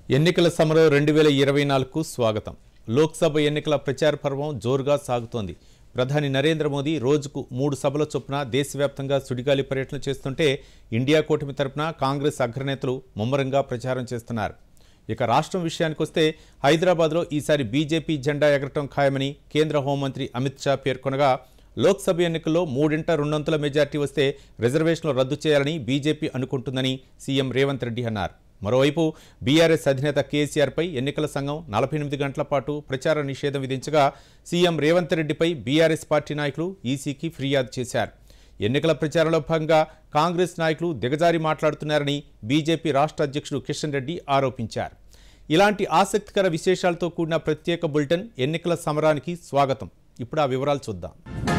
ఎన్నికల సమరం రెండు వేల ఇరవై నాలుగుకు స్వాగతం లోక్సభ ఎన్నికల ప్రచార పర్వం జోరుగా సాగుతోంది ప్రధాని నరేంద్ర మోదీ రోజుకు మూడు సభల చొప్పున దేశవ్యాప్తంగా సుడిగాలి పర్యటన చేస్తుంటే ఇండియా కూటమి తరపున కాంగ్రెస్ అగ్రనేతలు ముమ్మరంగా ప్రచారం చేస్తున్నారు ఇక రాష్ట్రం విషయానికొస్తే హైదరాబాద్లో ఈసారి బీజేపీ జెండా ఎగరటం ఖాయమని కేంద్ర హోంమంత్రి అమిత్ షా పేర్కొనగా లోక్సభ ఎన్నికల్లో మూడింట రెండొంతుల మెజార్టీ వస్తే రిజర్వేషన్లు రద్దు చేయాలని బీజేపీ అనుకుంటుందని సీఎం రేవంత్ రెడ్డి అన్నారు మరోవైపు బీఆర్ఎస్ అధినేత కేసీఆర్పై ఎన్నికల సంఘం నలభై ఎనిమిది గంటల పాటు ప్రచార నిషేధం విధించగా సీఎం రేవంత్ రెడ్డిపై బీఆర్ఎస్ పార్టీ నాయకులు ఈసీకి ఫిర్యాదు చేశారు ఎన్నికల ప్రచారంలో భాగంగా కాంగ్రెస్ నాయకులు దిగజారి మాట్లాడుతున్నారని బీజేపీ రాష్ట్ర అధ్యక్షుడు కిషన్ రెడ్డి ఆరోపించారు ఇలాంటి ఆసక్తికర విశేషాలతో కూడిన ప్రత్యేక బులెటిన్ ఎన్నికల సమరానికి స్వాగతం ఇప్పుడు ఆ వివరాలు చూద్దాం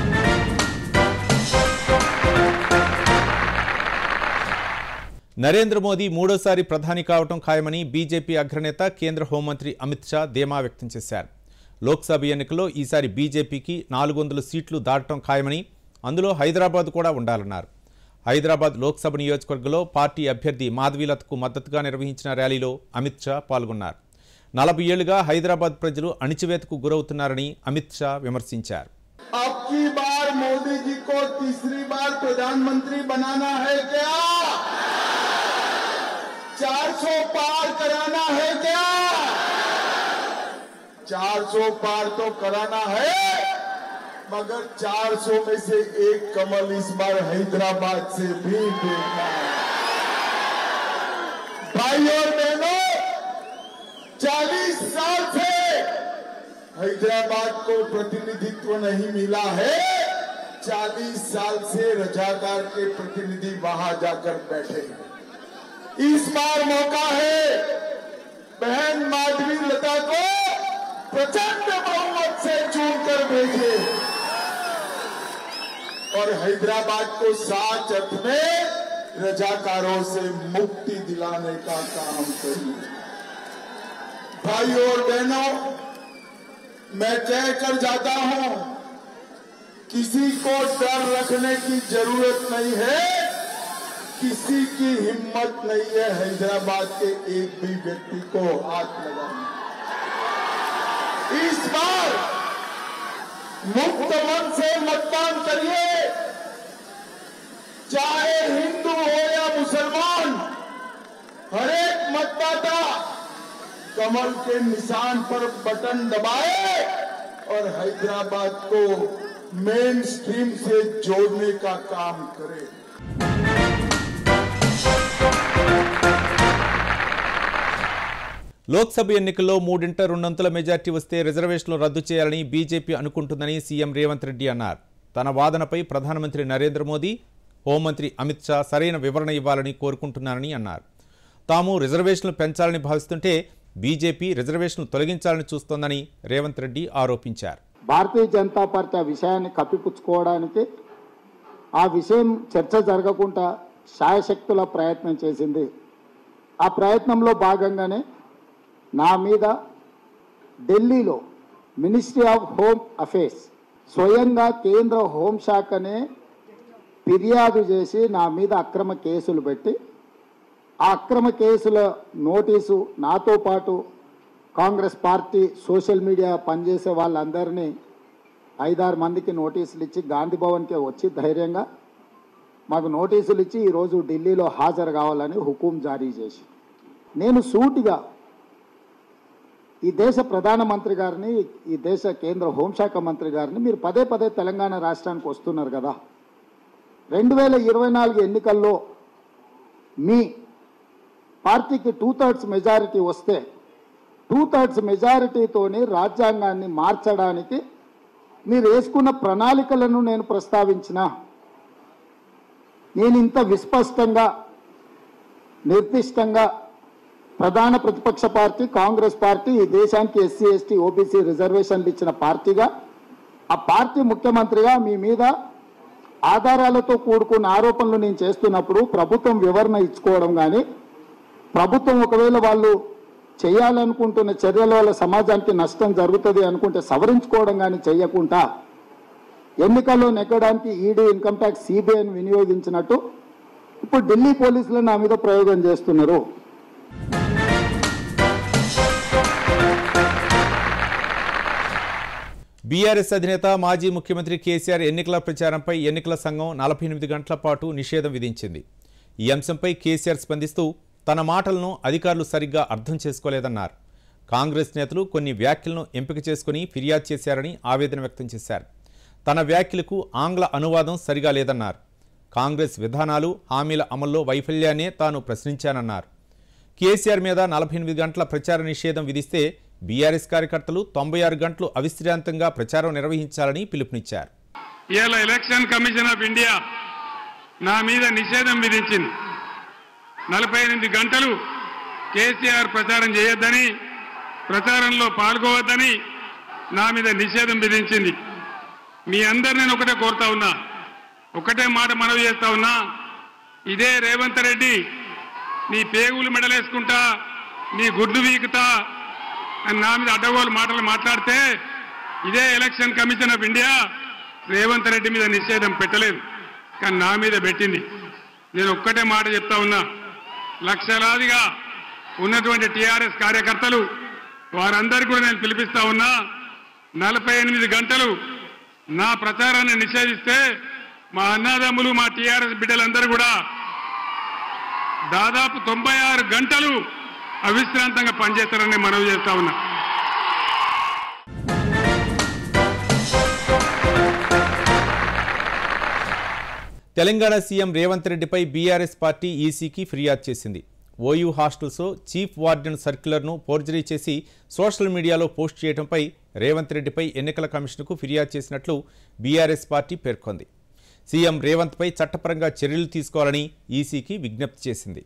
నరేంద్ర మోదీ మూడోసారి ప్రధాని కావటం ఖాయమని బీజేపీ అగ్రనేత కేంద్ర హోంమంత్రి అమిత్ షా ధీమా వ్యక్తం చేశారు లోక్సభ ఎన్నికల్లో ఈసారి బీజేపీకి నాలుగు వందల సీట్లు దాటడం ఖాయమని అందులో హైదరాబాద్ కూడా ఉండాలన్నారు హైదరాబాద్ లోక్సభ నియోజకవర్గంలో పార్టీ అభ్యర్థి మాధవీలతకు మద్దతుగా నిర్వహించిన ర్యాలీలో అమిత్ షా పాల్గొన్నారు నలభై ఏళ్లుగా హైదరాబాద్ ప్రజలు అణిచివేతకు గురవుతున్నారని అమిత్ షా విమర్శించారు अब की बार मोदी जी को तीसरी बार प्रधानमंत्री बनाना है क्या 400 पार कराना है क्या 400 पार तो कराना है मगर 400 में से एक कमल इस बार हैदराबाद से भी देखना है भाई और बहनों 40 साल से हैदराबाद को प्रतिनिधित्व नहीं मिला है 40 साल से रजाकार के प्रतिनिधि वहां जाकर बैठे हैं इस बार मौका है बहन माधवी लता को प्रचंड बहुमत से चुनकर भेजे और हैदराबाद को सात अर्थ में रजाकारों से मुक्ति दिलाने का काम करिए भाइयों और बहनों मैं कह कर जाता हूं किसी को डर रखने की जरूरत नहीं है किसी की हिम्मत नहीं है हैदराबाद के एक भी व्यक्ति को हाथ लगाने इस बार मुक्त मन से मतदान करिए चाहे हिंदू हो या मुसलमान हर एक मतदाता कमल के निशान पर बटन दबाए और हैदराबाद को मेन स्ट्रीम से जोड़ने का काम करे లోక్సభ ఎన్నికల్లో మూడింట రెండొంతుల మెజార్టీ వస్తే రిజర్వేషన్లు రద్దు చేయాలని బీజేపీ అనుకుంటుందని సీఎం రేవంత్ రెడ్డి అన్నారు తన వాదనపై ప్రధానమంత్రి నరేంద్ర మోదీ హోంమంత్రి అమిత్ షా సరైన వివరణ ఇవ్వాలని కోరుకుంటున్నారని అన్నారు తాము రిజర్వేషన్లు పెంచాలని భావిస్తుంటే బీజేపీ రిజర్వేషన్లు తొలగించాలని చూస్తోందని రేవంత్ రెడ్డి ఆరోపించారు భారతీయ జనతా పార్టీ ఆ విషయాన్ని కప్పిపుచ్చుకోవడానికి ఆ విషయం చర్చ జరగకుండా శాయశక్తుల ప్రయత్నం చేసింది ఆ ప్రయత్నంలో భాగంగానే నా మీద ఢిల్లీలో మినిస్ట్రీ ఆఫ్ హోమ్ అఫేర్స్ స్వయంగా కేంద్ర హోంశాఖనే ఫిర్యాదు చేసి నా మీద అక్రమ కేసులు పెట్టి ఆ అక్రమ కేసుల నోటీసు నాతో పాటు కాంగ్రెస్ పార్టీ సోషల్ మీడియా పనిచేసే వాళ్ళందరినీ ఐదారు మందికి నోటీసులు ఇచ్చి గాంధీ భవన్కి వచ్చి ధైర్యంగా మాకు నోటీసులు ఇచ్చి ఈరోజు ఢిల్లీలో హాజరు కావాలని హుకుం జారీ చేసి నేను సూటిగా ఈ దేశ ప్రధానమంత్రి గారిని ఈ దేశ కేంద్ర హోంశాఖ మంత్రి గారిని మీరు పదే పదే తెలంగాణ రాష్ట్రానికి వస్తున్నారు కదా రెండు వేల ఇరవై నాలుగు ఎన్నికల్లో మీ పార్టీకి టూ థర్డ్స్ మెజారిటీ వస్తే టూ థర్డ్స్ మెజారిటీతోని రాజ్యాంగాన్ని మార్చడానికి మీరు వేసుకున్న ప్రణాళికలను నేను ప్రస్తావించిన నేను ఇంత విస్పష్టంగా నిర్దిష్టంగా ప్రధాన ప్రతిపక్ష పార్టీ కాంగ్రెస్ పార్టీ ఈ దేశానికి ఎస్సీ ఎస్టీ ఓబీసీ రిజర్వేషన్లు ఇచ్చిన పార్టీగా ఆ పార్టీ ముఖ్యమంత్రిగా మీ మీద ఆధారాలతో కూడుకున్న ఆరోపణలు నేను చేస్తున్నప్పుడు ప్రభుత్వం వివరణ ఇచ్చుకోవడం కానీ ప్రభుత్వం ఒకవేళ వాళ్ళు చేయాలనుకుంటున్న చర్యల వల్ల సమాజానికి నష్టం జరుగుతుంది అనుకుంటే సవరించుకోవడం కానీ చేయకుండా ఎన్నికల్లో నెగ్గడానికి ఈడీ ఇన్కమ్ ట్యాక్స్ సిబిఐని వినియోగించినట్టు ఇప్పుడు ఢిల్లీ పోలీసులు నా మీద ప్రయోగం చేస్తున్నారు బీఆర్ఎస్ అధినేత మాజీ ముఖ్యమంత్రి కేసీఆర్ ఎన్నికల ప్రచారంపై ఎన్నికల సంఘం నలభై ఎనిమిది గంటల పాటు నిషేధం విధించింది ఈ అంశంపై కేసీఆర్ స్పందిస్తూ తన మాటలను అధికారులు సరిగ్గా అర్థం చేసుకోలేదన్నారు కాంగ్రెస్ నేతలు కొన్ని వ్యాఖ్యలను ఎంపిక చేసుకుని ఫిర్యాదు చేశారని ఆవేదన వ్యక్తం చేశారు తన వ్యాఖ్యలకు ఆంగ్ల అనువాదం సరిగా లేదన్నారు కాంగ్రెస్ విధానాలు హామీల అమల్లో వైఫల్యాన్నే తాను ప్రశ్నించానన్నారు కేసీఆర్ మీద నలభై ఎనిమిది గంటల ప్రచార నిషేధం విధిస్తే బీఆర్ఎస్ కార్యకర్తలు తొంభై ఆరు గంటలు అవిశ్రాంతంగా ప్రచారం నిర్వహించాలని పిలుపునిచ్చారు ఇవాళ ఎలక్షన్ కమిషన్ ఆఫ్ ఇండియా నా మీద నిషేధం విధించింది నలభై ఎనిమిది గంటలు కేసీఆర్ ప్రచారం చేయొద్దని ప్రచారంలో పాల్గొవద్దని నా మీద నిషేధం విధించింది మీ అందరు నేను ఒకటే కోరుతా ఉన్నా ఒకటే మాట మనవి చేస్తా ఉన్నా ఇదే రేవంత్ రెడ్డి నీ పేగులు మెడలేసుకుంటా నీ గుడ్లు వీకుతా అని నా మీద అడ్డగోలు మాటలు మాట్లాడితే ఇదే election commission of India Revanth Reddy మీద నిషేధం పెట్టలేదు కానీ నా మీద పెట్టింది నేను ఒక్కటే మాట చెప్తా ఉన్నా లక్షలాదిగా ఉన్నటువంటి టీఆర్ఎస్ కార్యకర్తలు వారందరికీ కూడా నేను పిలిపిస్తా ఉన్నా నలభై ఎనిమిది గంటలు నా ప్రచారాన్ని నిషేధిస్తే మా అన్నదమ్ములు మా టీఆర్ఎస్ బిడ్డలందరూ కూడా దాదాపు తొంభై ఆరు గంటలు అవిశ్రాంతంగా పనిచేస్తారని మనవి చేస్తా ఉన్నా తెలంగాణ సీఎం రేవంత్ రెడ్డిపై బీఆర్ఎస్ పార్టీ ఈసీకి ఫిర్యాదు చేసింది ఓయూ హాస్టల్స్లో చీఫ్ వార్డెన్ సర్క్యులర్ను ఫోర్జరీ చేసి సోషల్ మీడియాలో పోస్ట్ చేయడంపై రేవంత్ రెడ్డిపై ఎన్నికల కమిషన్కు ఫిర్యాదు చేసినట్లు బీఆర్ఎస్ పార్టీ పేర్కొంది సీఎం రేవంత్పై చట్టపరంగా చర్యలు తీసుకోవాలని ఈసీకి విజ్ఞప్తి చేసింది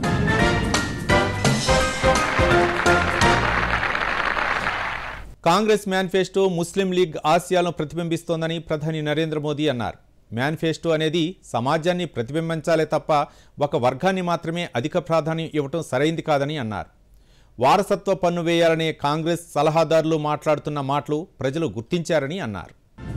కాంగ్రెస్ మేనిఫెస్టో ముస్లిం లీగ్ ఆశయాలను ప్రతిబింబిస్తోందని ప్రధాని నరేంద్ర మోదీ అన్నారు మేనిఫెస్టో అనేది సమాజాన్ని ప్రతిబింబించాలే తప్ప ఒక వర్గాన్ని మాత్రమే అధిక ప్రాధాన్యం ఇవ్వటం సరైంది కాదని అన్నారు వారసత్వ పన్ను వేయాలనే కాంగ్రెస్ సలహాదారులు మాట్లాడుతున్న మాటలు ప్రజలు గుర్తించారని అన్నారు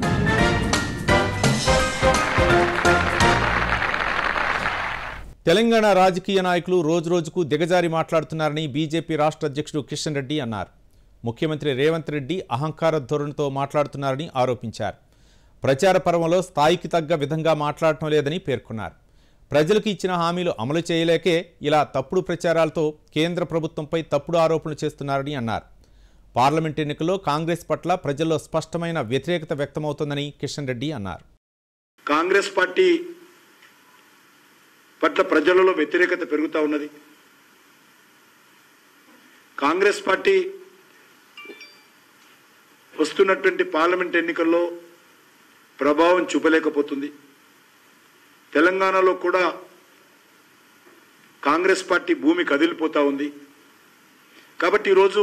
తెలంగాణ రాజకీయ నాయకులు రోజురోజుకు దిగజారి మాట్లాడుతున్నారని బీజేపీ రాష్ట్ర అధ్యక్షుడు కిషన్ రెడ్డి అన్నారు ముఖ్యమంత్రి రేవంత్ రెడ్డి అహంకార ధోరణితో మాట్లాడుతున్నారని ఆరోపించారు ప్రచార పర్వంలో స్థాయికి తగ్గ విధంగా మాట్లాడటం లేదని పేర్కొన్నారు ప్రజలకు ఇచ్చిన హామీలు అమలు చేయలేకే ఇలా తప్పుడు ప్రచారాలతో కేంద్ర ప్రభుత్వంపై తప్పుడు ఆరోపణలు చేస్తున్నారని అన్నారు పార్లమెంట్ ఎన్నికల్లో కాంగ్రెస్ పట్ల ప్రజల్లో స్పష్టమైన వ్యతిరేకత వ్యక్తమవుతోందని కిషన్ రెడ్డి అన్నారు కాంగ్రెస్ పార్టీ పట్ల ప్రజలలో వ్యతిరేకత పెరుగుతూ ఉన్నది కాంగ్రెస్ పార్టీ వస్తున్నటువంటి పార్లమెంట్ ఎన్నికల్లో ప్రభావం చూపలేకపోతుంది తెలంగాణలో కూడా కాంగ్రెస్ పార్టీ భూమి కదిలిపోతా ఉంది కాబట్టి ఈరోజు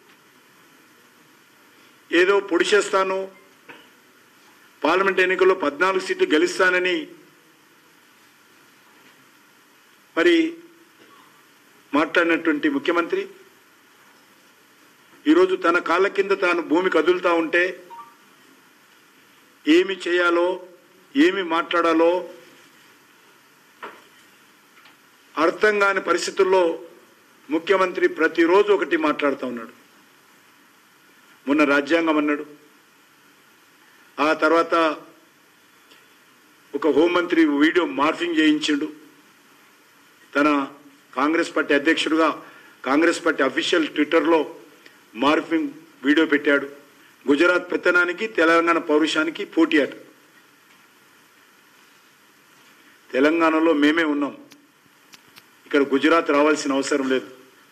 ఏదో పొడి చేస్తాను పార్లమెంట్ ఎన్నికల్లో పద్నాలుగు సీట్లు గెలుస్తానని మరి మాట్లాడినటువంటి ముఖ్యమంత్రి ఈరోజు తన కాళ్ళ కింద తాను భూమి కదులుతా ఉంటే ఏమి చేయాలో ఏమి మాట్లాడాలో అర్థం కాని పరిస్థితుల్లో ముఖ్యమంత్రి ప్రతిరోజు ఒకటి మాట్లాడుతూ ఉన్నాడు మొన్న రాజ్యాంగం అన్నాడు ఆ తర్వాత ఒక హోంమంత్రి వీడియో మార్ఫింగ్ చేయించిండు తన కాంగ్రెస్ పార్టీ అధ్యక్షుడిగా కాంగ్రెస్ పార్టీ అఫీషియల్ ట్విట్టర్లో మార్ఫింగ్ వీడియో పెట్టాడు గుజరాత్ పెత్తనానికి తెలంగాణ పౌరుషానికి పోటీ అట తెలంగాణలో మేమే ఉన్నాం ఇక్కడ గుజరాత్ రావాల్సిన అవసరం లేదు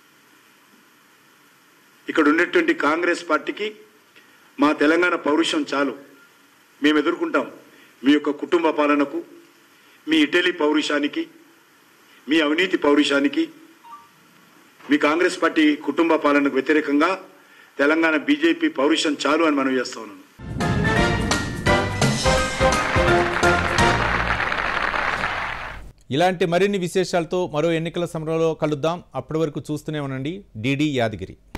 ఇక్కడ ఉన్నటువంటి కాంగ్రెస్ పార్టీకి మా తెలంగాణ పౌరుషం చాలు మేము ఎదుర్కొంటాం మీ యొక్క కుటుంబ పాలనకు మీ ఇటలీ పౌరుషానికి మీ అవినీతి పౌరుషానికి మీ కాంగ్రెస్ పార్టీ కుటుంబ పాలనకు వ్యతిరేకంగా తెలంగాణ బీజేపీ పౌరుషం చాలు అని మనం చేస్తా ఉన్నాను ఇలాంటి మరిన్ని విశేషాలతో మరో ఎన్నికల సమరంలో కలుద్దాం అప్పటి వరకు చూస్తూనే ఉండండి డీడీ యాదగిరి